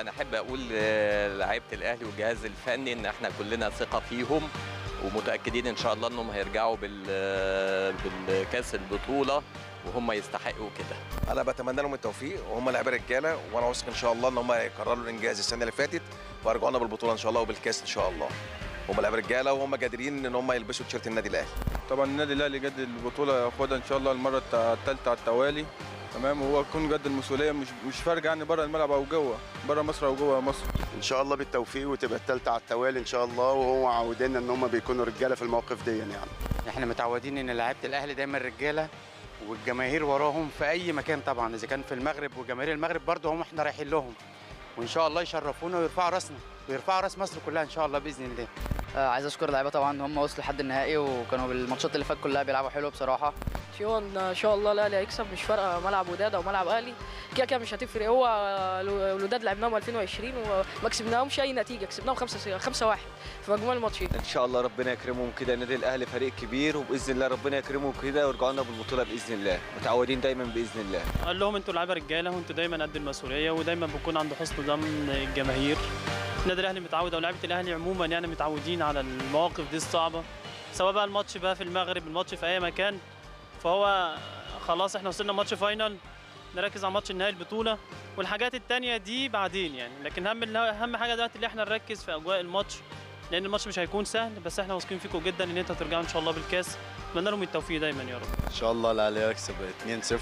انا احب اقول لعيبه الاهلي والجهاز الفني ان احنا كلنا ثقه فيهم ومتاكدين ان شاء الله انهم هيرجعوا بال بالكاس البطوله وهم يستحقوا كده انا بتمنى لهم التوفيق وهم لعيبه رجاله وانا واثق ان شاء الله ان هم يكرروا الانجاز السنه اللي فاتت ويرجعونا بالبطوله ان شاء الله وبالكاس ان شاء الله هم لعيبه رجاله وهم قادرين ان هم يلبسوا تيشيرت النادي الاهلي طبعا النادي الاهلي جد البطوله ياخدها ان شاء الله المره الثالثه على التوالي تمام وهو يكون جد المسؤوليه مش مش فارقه يعني بره الملعب او جوه بره مصر او جوه مصر ان شاء الله بالتوفيق وتبقى الثالثه على التوالي ان شاء الله وهو عودنا ان هم بيكونوا رجاله في المواقف دي يعني احنا متعودين ان لعيبه الاهلي دايما رجاله والجماهير وراهم في اي مكان طبعا اذا كان في المغرب وجماهير المغرب برضه هم احنا رايحين لهم وان شاء الله يشرفونا ويرفعوا راسنا ويرفعوا راس مصر كلها ان شاء الله باذن الله آه عايز اشكر اللعيبه طبعا ان هم وصلوا لحد النهائي وكانوا بالماتشات اللي فاتت كلها بيلعبوا حلو بصراحه في هو ان شاء الله الاهلي هيكسب مش فارقه ملعب وداد او ملعب اهلي كده كده مش هتفرق هو الوداد لعبناهم 2020 وما كسبناهمش اي نتيجه كسبناهم 5 5 1 في مجموع الماتشين ان شاء الله ربنا يكرمهم كده النادي الاهلي فريق كبير وباذن الله ربنا يكرمهم كده ويرجعوا لنا بالبطوله باذن الله متعودين دايما باذن الله قال لهم انتوا لعيبه رجاله وانتوا دايما قد المسؤوليه ودايما بيكون عند حسن ظن الجماهير النادي الاهلي متعود او لعيبه الاهلي عموما يعني متعودين على المواقف دي الصعبه سواء بقى الماتش بقى في المغرب الماتش في اي مكان فهو خلاص احنا وصلنا ماتش فاينل نركز على ماتش النهائي البطوله والحاجات التانية دي بعدين يعني لكن اهم اهم حاجه دلوقتي اللي احنا نركز في اجواء الماتش لان الماتش مش هيكون سهل بس احنا واثقين فيكم جدا ان انتوا هترجعوا ان شاء الله بالكاس اتمنى لهم التوفيق دايما يا رب ان شاء الله الاهلي يكسب 2-0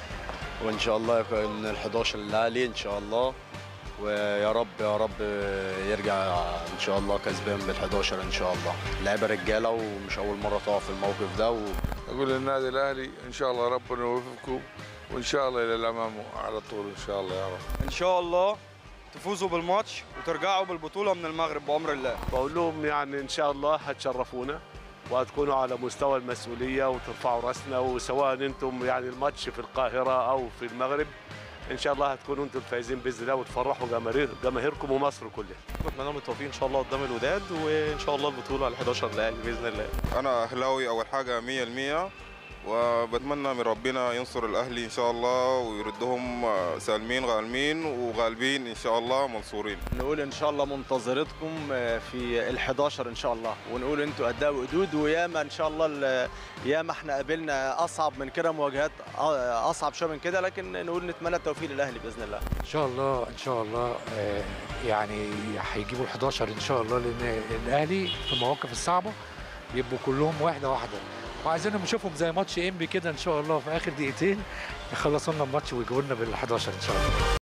وان شاء الله يكون ال 11 الاهلي ان شاء الله ويا رب يا رب يرجع ان شاء الله كسبان بال 11 ان شاء الله لعيبه رجاله ومش اول مره تقع في الموقف ده و... اقول للنادي الاهلي ان شاء الله ربنا يوفقكم وان شاء الله الى الامام على طول ان شاء الله يا رب ان شاء الله تفوزوا بالماتش وترجعوا بالبطوله من المغرب بامر الله بقول لهم يعني ان شاء الله هتشرفونا وهتكونوا على مستوى المسؤوليه وترفعوا راسنا وسواء انتم يعني الماتش في القاهره او في المغرب ان شاء الله هتكونوا انتم الفايزين باذن الله وتفرحوا جماهير جماهيركم ومصر كلها. بتمنى لهم التوفيق ان شاء الله قدام الوداد وان شاء الله البطوله على 11 الاهلي باذن الله. انا اهلاوي اول حاجه 100% وبتمنى من ربنا ينصر الاهلي ان شاء الله ويردهم سالمين غالمين وغالبين ان شاء الله منصورين نقول ان شاء الله منتظرتكم في ال11 ان شاء الله ونقول انتوا قدها وقدود وياما ان شاء الله ياما احنا قابلنا اصعب من كده مواجهات اصعب شويه من كده لكن نقول نتمنى التوفيق للاهلي باذن الله ان شاء الله ان شاء الله يعني هيجيبوا ال11 ان شاء الله لان الاهلي في المواقف الصعبه بيبقوا كلهم واحده واحده وعايزينهم نشوفهم زي ماتش انبي كده ان شاء الله في اخر دقيقتين يخلصوا لنا الماتش ويجوا لنا بال11 ان شاء الله